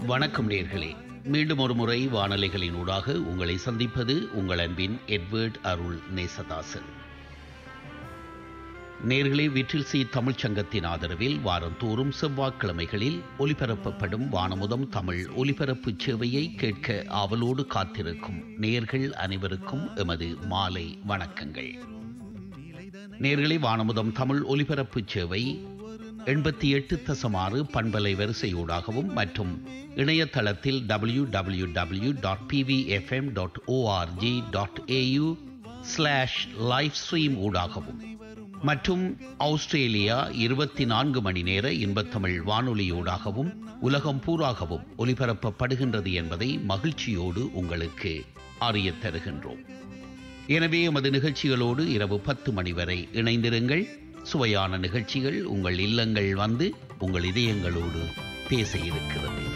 வணக்கம் நேர்களே மீண்டும் ஒரு முறை வானொலிகளின் ஊடாக உங்களை சந்திப்பது உங்கள் அன்பின் எட்வர்ட் அருள் நேசதாசன் நேர்களே விற்றில் சி தமிழ்ச் சங்கத்தின் ஆதரவில் வாரந்தோறும் செவ்வாய்க்கிழமைகளில் ஒலிபரப்பப்படும் வானமுதம் தமிழ் ஒலிபரப்பு சேவையை கேட்க ஆவலோடு காத்திருக்கும் நேர்கள் அனைவருக்கும் எமது மாலை வணக்கங்கள் நேர்களே வானமுதம் தமிழ் ஒலிபரப்பு சேவை எண்பத்தி எட்டு தசமாறு பண்பலை வரிசையூடாகவும் மற்றும் இணையதளத்தில் W W W dot PVFM dot ORG dot AU slash live stream ஊடாகவும் மற்றும் ஆஸ்திரேலியா இருபத்தி நான்கு மணி நேர இன்பத்தமிழ் வானொலியூடாகவும் உலகம் பூராகவும் ஒலிபரப்பப்படுகின்றது என்பதை மகிழ்ச்சியோடு உங்களுக்கு அறியத் தருகின்றோம் எனவே எமது நிகழ்ச்சிகளோடு இரவு பத்து மணி வரை இணைந்திருங்கள் சுவையான நிகழ்ச்சிகள் உங்கள் இல்லங்கள் வந்து உங்கள் இதயங்களோடு பேச இருக்கிறது